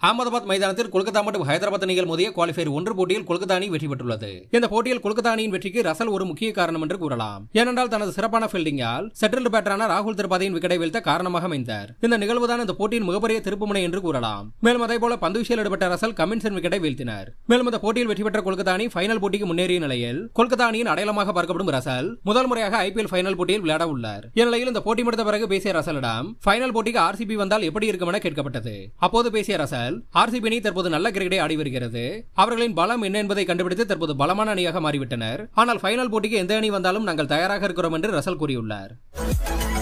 அகமதாபாத் மைதானத்தில் கொல்கத்தா மற்றும் ஹைதராபாத் அணிகள் மோதிய குவாலிஃபயர் ஒன்று போட்டியில் கொல்கத்தா அணி வெற்றி பெற்றுள்ளது இந்த போட்டியில் கொல்கத்தா அணியின் வெற்றிக்கு ரசல் ஒரு முக்கிய காரணம் என்று கூறலாம் ஏனென்றால் தனது சிறப்பான ஃபீல்டிங்கால் செட்டில்டு பேட்டரான ராகுல் திரிபாதியின் விக்கெட்டை வீழ்த்த காரணமாக அமைந்தார் இந்த நிகழ்வுதான் இந்த போட்டியின் மிகப்பெரிய திருப்புமுனை என்று கூறலாம் மேலும் அதேபோல பந்து வீச்சில் ஈடுபட்ட ரசல் கமின்சன் விக்கெட்டை வீழ்த்தினார் மேலும் இந்த போட்டியில் வெற்றி பெற்ற கொல்கத்தா அணி ஃபைனல் போட்டிக்கு முன்னேறிய நிலையில் கொல்கத்தா அணியின் அடையாளமாக பார்க்கப்படும் ரசல் முதல் முறையாக ஐபிஎல் ஃபைனல் போட்டியில் விளையாட உள்ளார் இந்நிலையில் இந்த போட்டி முடிந்த பிறகு பேசிய ரசலிடம் ஃபைனல் போட்டிக்கு ஆர்சிபி வந்தால் எப்படி இருக்கும் என கேட்கப்பட்டது அப்போது பேசிய ரசல் ஆர்சிபி அணி தற்போது நல்ல கிரிக்கெட்டை ஆடி வருகிறது அவர்களின் பலம் என்ன என்பதை கண்டுபிடித்து தற்போது பலமான அணியாக மாறிவிட்டனர் ஆனால் ஃபைனல் போட்டிக்கு எந்த அணி வந்தாலும் நாங்கள் தயாராக இருக்கிறோம் என்று ரசல் கூறியுள்ளார்